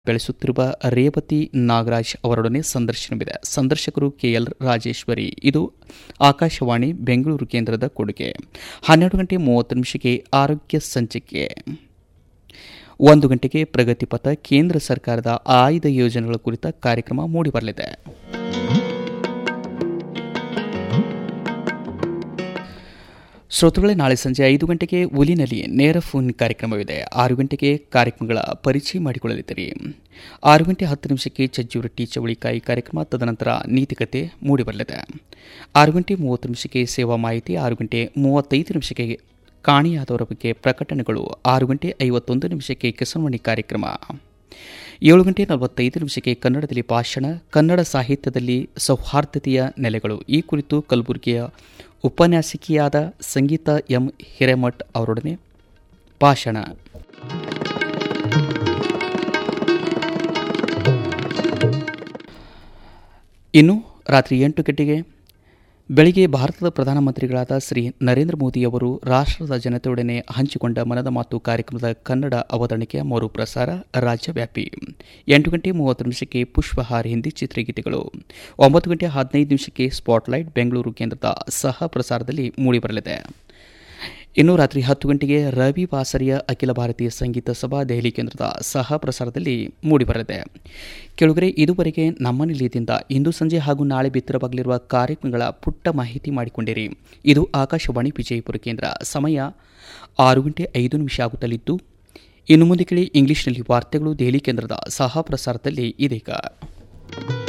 ಬೆಳೆಸುತ್ತಿರುವ ರೇವತಿ ನಾಗರಾಜ್ ಅವರೊಡನೆ ಸಂದರ್ಶನವಿದೆ ಸಂದರ್ಶಕರು ಕೆಎಲ್ ರಾಜೇಶ್ವರಿ ಇದು ಆಕಾಶವಾಣಿ ಬೆಂಗಳೂರು ಕೇಂದ್ರದ ಕೊಡುಗೆ ಹನ್ನೆರಡು ಗಂಟೆ ಮೂವತ್ತು ನಿಮಿಷಕ್ಕೆ ಆರೋಗ್ಯ ಸಂಚಿಕೆ ಒಂದು ಗಂಟೆಗೆ ಪ್ರಗತಿಪಥ ಕೇಂದ್ರ ಸರ್ಕಾರದ ಆಯ್ದ ಯೋಜನೆಗಳ ಕುರಿತ ಕಾರ್ಯಕ್ರಮ ಮೂಡಿಬರಲಿದೆ ಶ್ರೋತೃಗಳೇ ನಾಳೆ ಸಂಜೆ ಐದು ಗಂಟೆಗೆ ಉಲಿನಲ್ಲಿ ನೇರ ಫೋನ್ ಕಾರ್ಯಕ್ರಮವಿದೆ ಆರು ಗಂಟೆಗೆ ಕಾರ್ಯಕ್ರಮಗಳ ಪರಿಚಯ ಮಾಡಿಕೊಳ್ಳಲಿದ್ದೀರಿ ಆರು ಗಂಟೆ ಹತ್ತು ನಿಮಿಷಕ್ಕೆ ಚಜ್ಜು ರೊಟ್ಟಿ ಚವಳಿಕಾಯಿ ಕಾರ್ಯಕ್ರಮ ತದನಂತರ ನೀತಿಕತೆ ಮೂಡಿಬರಲಿದೆ ಆರು ಗಂಟೆ ಮೂವತ್ತು ನಿಮಿಷಕ್ಕೆ ಸೇವಾ ಮಾಹಿತಿ ಆರು ಗಂಟೆ ಮೂವತ್ತೈದು ನಿಮಿಷಕ್ಕೆ ಕಾಣಿಯಾದವರ ಬಗ್ಗೆ ಪ್ರಕಟಣೆಗಳು ಆರು ಗಂಟೆ ಐವತ್ತೊಂದು ನಿಮಿಷಕ್ಕೆ ಕಿಸನ್ಮಣಿ ಕಾರ್ಯಕ್ರಮ ಏಳು ಗಂಟೆ ನಲವತ್ತೈದು ನಿಮಿಷಕ್ಕೆ ಕನ್ನಡದಲ್ಲಿ ಭಾಷಣ ಕನ್ನಡ ಸಾಹಿತ್ಯದಲ್ಲಿ ಸೌಹಾರ್ದತೆಯ ನೆಲೆಗಳು ಈ ಕುರಿತು ಕಲಬುರಗಿಯ ಉಪನ್ಯಾಸಕಿಯಾದ ಸಂಗೀತ ಎಂ ಹಿರೇಮಠ್ ಅವರೊಡನೆ ಭಾಷಣ ಇನ್ನು ರಾತ್ರಿ ಎಂಟು ಗಂಟೆಗೆ ಬೆಳಿಗ್ಗೆ ಭಾರತದ ಪ್ರಧಾನಮಂತ್ರಿಗಳಾದ ಶ್ರೀ ನರೇಂದ್ರ ಮೋದಿಯವರು ರಾಷ್ಟ್ರದ ಜನತೆಯೊಡನೆ ಹಂಚಿಕೊಂಡ ಮನದ ಮಾತು ಕಾರ್ಯಕ್ರಮದ ಕನ್ನಡ ಅವತರಣಿಕೆಯ ಮರುಪ್ರಸಾರ ರಾಜ್ಯವ್ಯಾಪಿ ಎಂಟು ಗಂಟೆ ಮೂವತ್ತು ನಿಮಿಷಕ್ಕೆ ಪುಷ್ಪಹಾರ ಹಿಂದಿ ಚಿತ್ರಗೀತೆಗಳು ಒಂಬತ್ತು ಗಂಟೆ ಹದಿನೈದು ನಿಮಿಷಕ್ಕೆ ಸ್ಪಾಟ್ಲೈಟ್ ಬೆಂಗಳೂರು ಕೇಂದ್ರದ ಸಹ ಪ್ರಸಾರದಲ್ಲಿ ಮೂಡಿಬರಲಿದೆ ಇನ್ನು ರಾತ್ರಿ ಹತ್ತು ಗಂಟೆಗೆ ರವಿ ವಾಸರಿಯ ಅಖಿಲ ಭಾರತೀಯ ಸಂಗೀತ ಸಭಾ ದೆಹಲಿ ಕೇಂದ್ರದ ಸಹ ಪ್ರಸಾರದಲ್ಲಿ ಮೂಡಿಬರಲಿದೆ ಕೆಳಗರೆ ಇದುವರೆಗೆ ನಮ್ಮ ನಿಲಯದಿಂದ ಇಂದು ಸಂಜೆ ಹಾಗೂ ನಾಳೆ ಬಿತ್ತರವಾಗಲಿರುವ ಕಾರ್ಯಕ್ರಮಗಳ ಪುಟ್ಟ ಮಾಹಿತಿ ಮಾಡಿಕೊಂಡಿರಿ ಇದು ಆಕಾಶವಾಣಿ ವಿಜಯಪುರ ಕೇಂದ್ರ ಸಮಯ ಆರು ಗಂಟೆ ಐದು ನಿಮಿಷ ಆಗುತ್ತಲಿದ್ದು ಇನ್ನು ಮುಂದೆ ಕೇಳಿ ಇಂಗ್ಲಿಷ್ನಲ್ಲಿ ವಾರ್ತೆಗಳು ದೆಹಲಿ ಕೇಂದ್ರದ ಸಹ ಪ್ರಸಾರದಲ್ಲಿ ಇದೀಗ